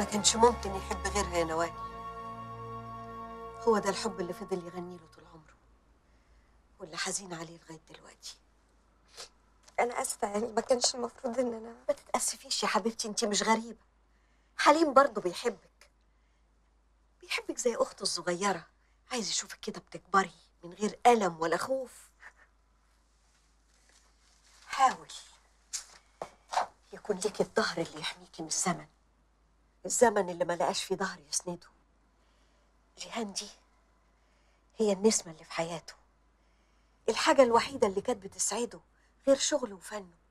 ما كانش ممكن يحب غيرها يا نوال هو ده الحب اللي فضل يغني له طول عمره واللي حزين عليه لغايه دلوقتي انا اسفه يعني ما كانش المفروض ان انا ما تتاسفيش يا حبيبتي انت مش غريبه حليم برضه بيحبك بيحبك زي اخته الصغيره عايز يشوفك كده بتكبري من غير الم ولا خوف حاول يكون ليك الظهر اللي يحميكي من الزمن الزمن اللي ما لقاش فيه ظهر يسنده جيهان دي هي النسمة اللي في حياته الحاجة الوحيدة اللي كانت بتسعده غير شغله وفنه